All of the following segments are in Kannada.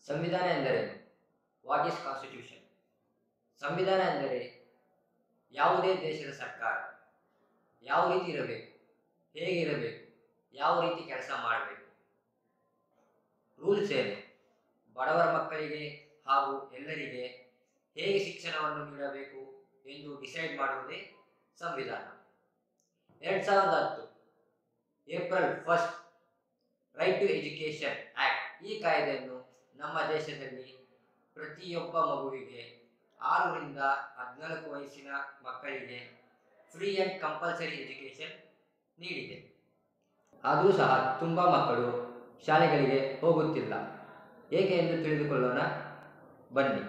ಸಂವಿಧಾನ ಎಂದರೇನು ವಾಟ್ ಈಸ್ ಕಾನ್ಸ್ಟಿಟ್ಯೂಷನ್ ಸಂವಿಧಾನ ಎಂದರೆ ಯಾವುದೇ ದೇಶದ ಸರ್ಕಾರ ಯಾವ ರೀತಿ ಇರಬೇಕು ಹೇಗಿರಬೇಕು ಯಾವ ರೀತಿ ಕೆಲಸ ಮಾಡಬೇಕು ರೂಲ್ಸ್ ಏನು ಬಡವರ ಮಕ್ಕಳಿಗೆ ಹಾಗೂ ಎಲ್ಲರಿಗೆ ಹೇಗೆ ಶಿಕ್ಷಣವನ್ನು ನೀಡಬೇಕು ಎಂದು ಡಿಸೈಡ್ ಮಾಡುವುದೇ ಸಂವಿಧಾನ ಎರಡು ಸಾವಿರದ ಹತ್ತು April first right to education act ಈ ಕಾಯ್ದೆಯನ್ನು ನಮ್ಮ ದೇಶದಲ್ಲಿ ಪ್ರತಿಯೊಬ್ಬ ಮಗುವಿಗೆ ಆರರಿಂದ ಹದಿನಾಲ್ಕು ವಯಸ್ಸಿನ ಮಕ್ಕಳಿಗೆ ಫ್ರೀ ಆ್ಯಂಡ್ ಕಂಪಲ್ಸರಿ ಎಜುಕೇಷನ್ ನೀಡಿದೆ ಆದರೂ ಸಹ ತುಂಬ ಮಕ್ಕಳು ಶಾಲೆಗಳಿಗೆ ಹೋಗುತ್ತಿಲ್ಲ ಏಕೆ ಎಂದು ತಿಳಿದುಕೊಳ್ಳೋಣ ಬನ್ನಿ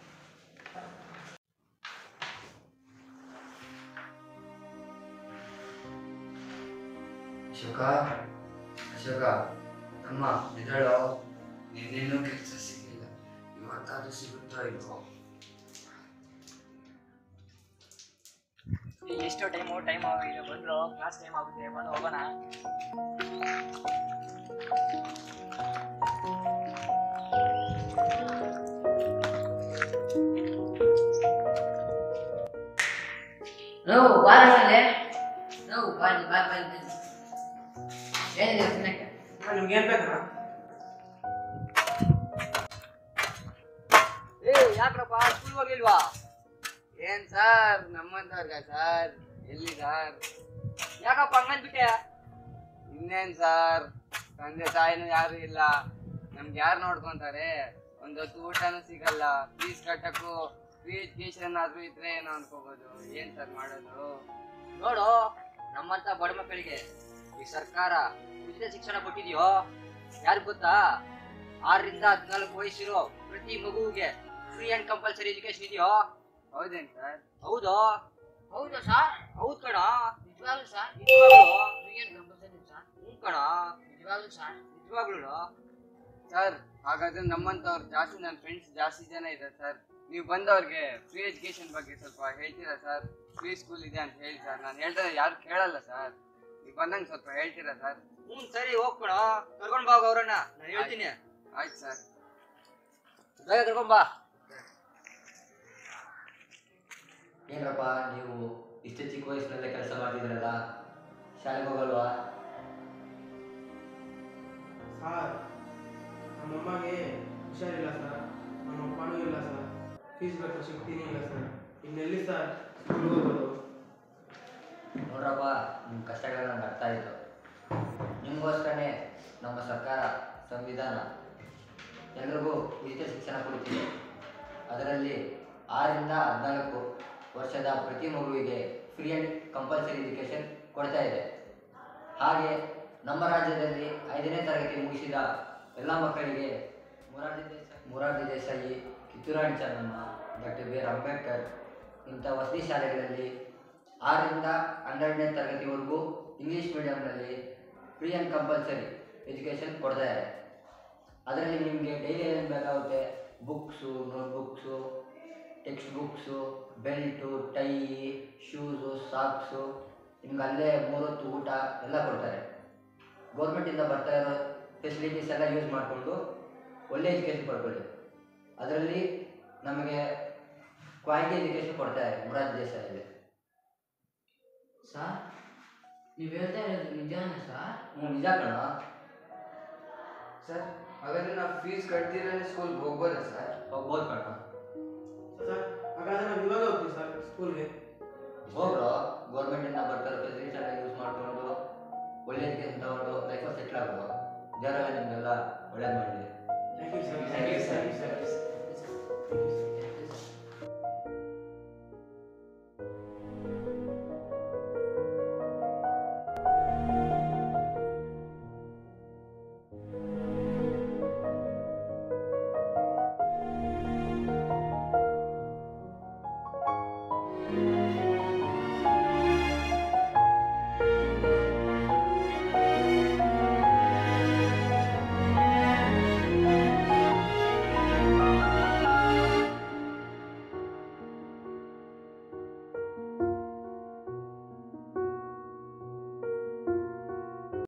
ಅಶೋಕ ಅಶೋಕ ತಮ್ಮ ಎದಳೋ ನಿನ್ನೇನು ಕೆಲಸ ಸಿಗಲಿಲ್ಲ ಇವತ್ತಾದ್ರೂ ಸಿಗುತ್ತೋ ಇಲ್ವೋ ಎಷ್ಟು ಟೈಮು ಟೈಮ್ ಆಗಿದೆ ಬಂದ್ರು ಕ್ಲಾಸ್ ಟೈಮ್ ಆಗುತ್ತೆ ಬಂದು ಹೋಗೋಣ ನಾವು ಬಾರಲ್ಲೇ ನಾವು ಬಾರಿ ಬಾರಿ ಬಾರಿ ಬನ್ನಿ ಏನಿದೆ ತಿನ್ನಕ್ಕೆ ನಿಮ್ಗೆ ಏನ್ ಬೇಕಣ್ಣ ಏ ಯಾಕ್ರಪ್ಪ ಸ್ಕೂಲ್ ಹೋಗಿಲ್ವಾ ಏನ್ ಸರ್ ನಮ್ಮಂತವ್ರಿಗ ಸರ್ ಎಲ್ಲಿ ಸರ್ ಯಾಕಪ್ಪ ಹಂಗಂದ್ಬಿಟ್ಟೆ ಇನ್ನೇನ್ ಸರ್ ತಂದೆ ತಾಯಿನೂ ಯಾರು ಇಲ್ಲ ನಮ್ಗೆ ಯಾರು ನೋಡ್ಕೊಂತಾರೆ ಒಂದೊತ್ತು ಊಟನೂ ಸಿಗಲ್ಲ ಫೀಸ್ ಕಟ್ಟಕ್ಕೂ ಫ್ರೀ ಎಜುಕೇಶನ್ ಆದ್ರೂ ಇದ್ರೆ ಏನೋ ಅನ್ಕೋಬಹುದು ಏನ್ ಸರ್ ಮಾಡೋದು ನೋಡು ನಮ್ಮಂತ ಬಡ ಮಕ್ಕಳಿಗೆ ಈ ಸರ್ಕಾರ ಉಚಿತ ಶಿಕ್ಷಣ ಕೊಟ್ಟಿದ್ಯೋ ಯಾರು ಗೊತ್ತಾ ಆರರಿಂದ ಹದಿನಾಲ್ಕು ವಯಸ್ಸಿರೋ ಪ್ರತಿ ಮಗುವಿಗೆ ಫ್ರೀ ಅಂಡ್ ಕಂಪಲ್ಸರಿ ಎಜುಕೇಶನ್ ಇದೆಯೋ ಹೌದೇನ್ ಸರ್ ಹೌದು ಹೌದಾ ಸರ್ ಹೌದ್ ಕಣ ನಿಜವಾಗ್ಲೂ ಸರ್ ನಿಜವಾಗ್ಲು ಏನು ಕಂಪಲ್ಸರಿ ಸರ್ ಹ್ಞೂ ಕಣ ನಿಜವಾಗ್ಲೂ ಸರ್ ನಿಜವಾಗ್ಲು ಸರ್ ಹಾಗಾದ್ರೆ ನಮ್ಮಂತವ್ರು ಜಾಸ್ತಿ ನನ್ನ ಫ್ರೆಂಡ್ಸ್ ಜಾಸ್ತಿ ಜನ ಇದ್ದಾರೆ ಸರ್ ನೀವು ಬಂದವ್ರಿಗೆ ಫ್ರೀ ಎಜುಕೇಶನ್ ಬಗ್ಗೆ ಸ್ವಲ್ಪ ಹೇಳ್ತೀರಾ ಸರ್ ಫ್ರೀ ಸ್ಕೂಲ್ ಇದೆ ಅಂತ ಹೇಳಿ ಸರ್ ನಾನು ಹೇಳಿದ್ರೆ ಯಾರು ಕೇಳಲ್ಲ ಸರ್ ನೀವು ಬಂದಂಗೆ ಸ್ವಲ್ಪ ಹೇಳ್ತೀರಾ ಸರ್ ಹ್ಞೂ ಸರಿ ಹೋಗ್ಕೊಣ ಕರ್ಕೊಂಡ್ ಬಾ ಅವ್ರನ್ನ ನಾನು ಹೇಳ್ತೀನಿ ಆಯ್ತು ಸರ್ ಬೇಗ ಕರ್ಕೊಂಡ್ ಬಾ ಏನಪ್ಪ ನೀವು ಇಷ್ಟು ಚಿಕ್ಕ ವಯಸ್ಸಿನಲ್ಲೇ ಕೆಲಸ ಮಾಡ್ತಿದ್ದೀರಲ್ಲ ಶಾಲೆಗೆ ಹೋಗಲ್ವಾ ಸರ್ ನಮ್ಮಮ್ಮಗೆ ಹುಷಾರಿಲ್ಲ ಸರ್ ನಮ್ಮ ಅಪ್ಪನೂ ಇಲ್ಲ ಸರ್ ಫೀಸ್ ಕಟ್ಟೋ ಶಕ್ತಿನೇ ಇಲ್ಲ ಸರ್ ಇನ್ನೆಲ್ಲಿ ಸರ್ ಸ್ಕೂಲ್ಗೆ ಹೋಗೋದು ನೋಡ್ರಪ್ಪ ನಿಮ್ಮ ಕಷ್ಟಗಳು ನನಗೆ ಅರ್ಥ ಆಯಿತು ನಿಮಗೋಸ್ಕರನೇ ನಮ್ಮ ಸರ್ಕಾರ ಸಂವಿಧಾನ ಎಲ್ರಿಗೂ ಉಚಿತ ಶಿಕ್ಷಣ ಕೊಡುತ್ತಿದೆ ಅದರಲ್ಲಿ ಆರರಿಂದ ಹದಿನಾಲ್ಕು ವರ್ಷದ ಪ್ರತಿ ಮಗುವಿಗೆ ಫ್ರೀ ಆ್ಯಂಡ್ ಕಂಪಲ್ಸರಿ ಎಜುಕೇಷನ್ ಕೊಡ್ತಾ ಇದೆ ಹಾಗೆ ನಮ್ಮ ರಾಜ್ಯದಲ್ಲಿ ಐದನೇ ತರಗತಿ ಮುಗಿಸಿದ ಎಲ್ಲ ಮಕ್ಕಳಿಗೆ Morarji Desai Morarji Desai Kitturani Chennamma doctor B R Ambedkar ಇಂಥ ವಸತಿ ಶಾಲೆಗಳಲ್ಲಿ ಆರರಿಂದ ಹನ್ನೆರಡನೇ ತರಗತಿವರೆಗೂ ಇಂಗ್ಲೀಷ್ ಮೀಡಿಯಂನಲ್ಲಿ ಫ್ರೀ ಆ್ಯಂಡ್ ಕಂಪಲ್ಸರಿ ಎಜುಕೇಷನ್ ಕೊಡ್ತಾ ಇದೆ ಅದರಲ್ಲಿ ನಿಮಗೆ ಡೈಲಿ ಏನೇನು ಬೇಕಾಗುತ್ತೆ books notebooks text books belt tie shoes socks ನಿಮ್ಗೆ ಅಲ್ಲೇ ಮೂರೊತ್ತು ಊಟ ಎಲ್ಲ ಕೊಡ್ತಾರೆ ಗೌರ್ಮೆಂಟಿಂದ ಬರ್ತಾ ಇರೋ ಫೆಸಿಲಿಟೀಸ್ ಎಲ್ಲ ಯೂಸ್ ಮಾಡಿಕೊಂಡು ಒಳ್ಳೆ ಎಜುಕೇಷನ್ ಪಡ್ಕೊಳ್ಳಿ ಅದರಲ್ಲಿ ನಮಗೆ ಕ್ವಾಲಿಟಿ ಎಜುಕೇಷನ್ ಕೊಡ್ತಾರೆ ಮೊರಾರ್ಜಿ ದೇಶದಲ್ಲಿ ಸರ್ ನೀವು ಹೇಳ್ತಾ ಇರೋದು ನಿಜಾನ ಸರ್ ಹ್ಞೂ ನಿಜ ಕಣ ಸರ್ ಹಾಗಾದ್ರೆ ನಾವು ಫೀಸ್ ಕಟ್ತಿದ್ರೆ ಸ್ಕೂಲ್ಗೆ ಹೋಗ್ಬೋದಾ ಸರ್ ಹೋಗ್ಬೋದು ಕಣ ಸರ್ ಹಾಗಾದ್ರೆ ನಾವು ಇವಾಗ ಹೋಗ್ತೀವಿ ಸರ್ ಸ್ಕೂಲ್ಗೆ ಹೋಗ್ರು ಗೌರ್ಮೆಂಟಿಂದ ಬರ್ತಾರೆ ಫೆಸಿಲಿಟೀಸ್ ಎಲ್ಲ ಯೂಸ್ ಮಾಡಿಕೊಂಡು ಒಳ್ಳೆ ಎಜುಕೇಷನ್ ತಗೊಂಡು ಲೈಫಲ್ಲಿ ಸೆಟ್ಲ್ ಆಗೋದು ದೇವರೆಲ್ಲ ನಿಮಗೆಲ್ಲ ಒಳ್ಳೇದು ಮಾಡಲಿ